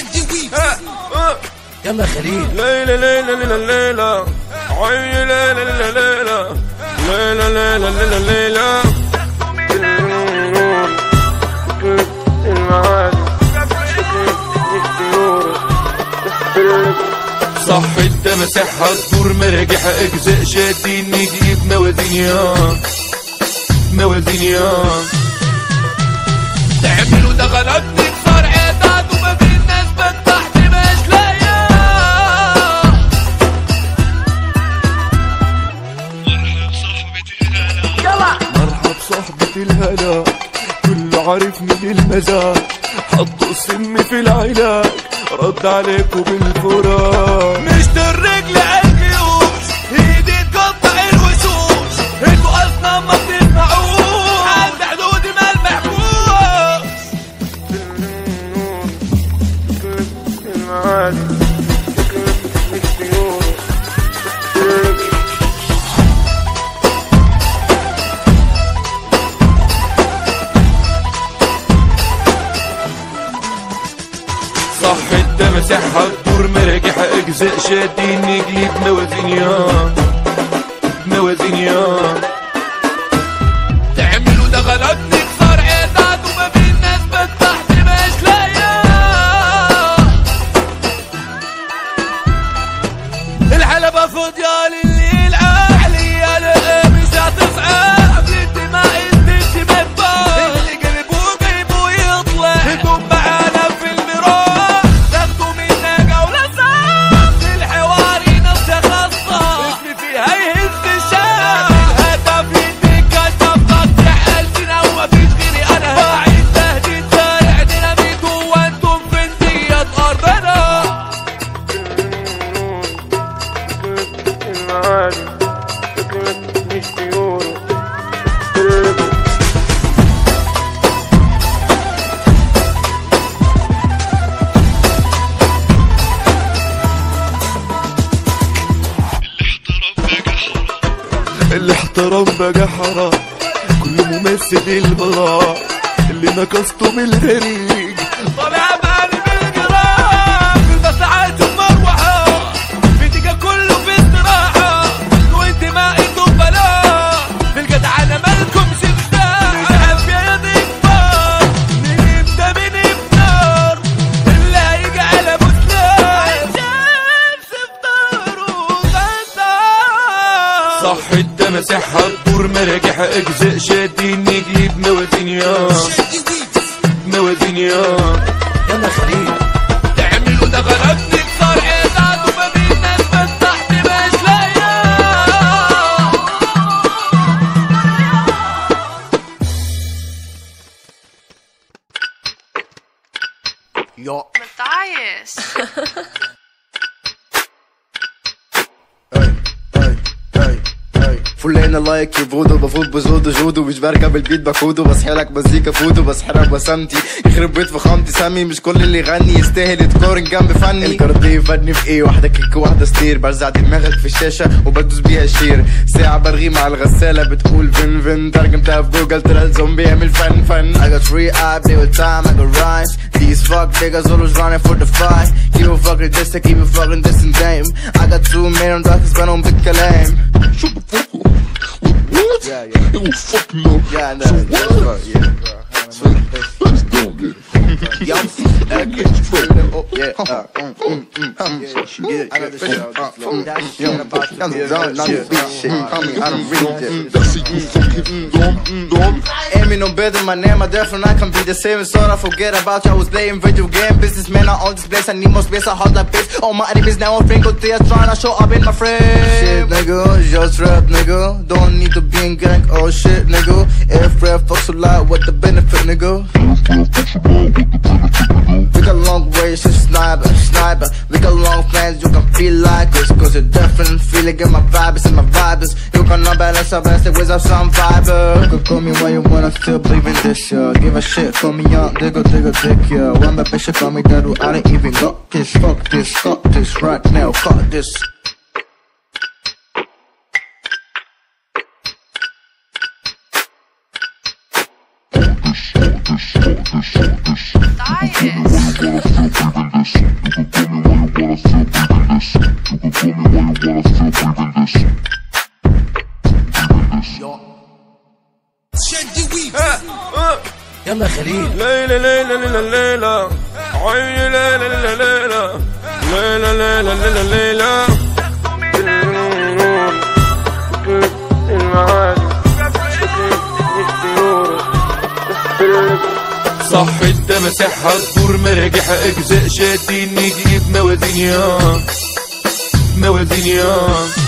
يلا خليل ليلى ليلى ليلى ليلى عيني ليلى ليلى ليلى ليلى ليلى ليلى ليلى صح انت مسحها الدور مراجح اجزاء شادين نجيب موازينيا موازينيا تعملوا ده غلط نكسر عداد وما في الناس تحت مش لاقيه مرحب صاحبة الهلا كله عارفني بالمزاج حطوا السم في العلاج رد عليكم بالفراق مش الرجل عالجيوش ايدي تقطع الوشوش انتوا اصلا ما بتسمعوش عند حدود ما المحبوس صح انت مسحها الدور مراجح اجزاء شادين نجلب موازينيا موازينيا تعملوا ده غلط نكسر عداد وما في الناس تحت مش لاقيه الحلبة فاضية لليل عالية لا مش هتصعب قبل الدماء تمشي بالبار اللي قلبه جايبه يطلع انتم معانا في المراح تاخدوا منا جولة صعب الحوار نفسه خاصة اسمي فيها يهز الشام الهدف انك تبقى تحقلتنا وما فيش غيري انا باعد تهديد شارع ديناميت وانتم في ندية ارضنا الاحترام بقى حرام كل ممثل البراء اللي نقصته من الهريج طالع بالي بالجراح في المساعات ومروحة في دقيقة كله في استراحة وانت ما انتم بلاء في الجدعنة مالكم شفتاح نسحب يا يد كبار نبدا من ابتار اللي هيجي على بوسلان شمس بطاره غدار صح انت مسحها الدور مراجح اجزاء شادين نجيب موازينيا موازينيا يلا خليل تعملوا ده غلط نكسر عداد وما في الناس تحت مش لاقيه متعايش فلانة لايك يفودو بفوت بزودو جودو مش بركب البيت بكودو بصحي لك مزيكا فودو بسحرك بسمتي يخرب بيت فخامتي سامي مش كل اللي يغني يستاهل يتقارن جنب فني الكاراتيه يفادني في ايه واحدة كيك وواحدة ستير برزع دماغك في الشاشة وبدوس بيها شير ساعة برغي مع الغسالة بتقول فين فين ترجمتها في جوجل طلع الزومبي يعمل فن فن I got free I play with time I got rhymes These fuck niggas always running for the fight Keep a fucking distance keep a fucking distance game I got two million dollars بنهم بالكلام Yeah, yeah. It was fucking up. Yeah, I know. Yeah, fuck, yeah. Let's go get it. Yeah, I'm okay. Oh, yeah. Uh, mm, mm, mm, mm. Yeah, I got this shit. Uh, mm, that shit about you. I'm done, not the beat shit. Call me, I don't read it. That's it, you fucking dumb, dumb. Ain't me no better, my name, my definitely I can be the same. So I forget about you. I was playing video game. Businessman, I own this place. I need more space. I hold that pace. All my enemies now on Franco tears trying to show up in my frame. Shit, nigga, just rap, nigga. Don't need to be in gang. Oh shit, nigga. If rap fucks a lot, what the benefit, nigga? We got long ways to sniper, sniper. We got long plans, you can feel like us. Cause you're different, feeling in my vibes and my vibes. You cannot balance up and stay without some fiber. You can call me what you wanna still believe in this, yeah. Give a shit, call me young, digga, digga, dick, yeah. One bad bitch, call me that, I don't even got this. Fuck this, fuck this right now, fuck this. متعايش يلا خليل ليلى ليلى ليلى ليلى عيني ليلى ليلى ليلى ليلى ليلى ليلى ليلى صح انت مسحها الدور مراجعها اجزاء شادين نجيب موازين يا موازين يا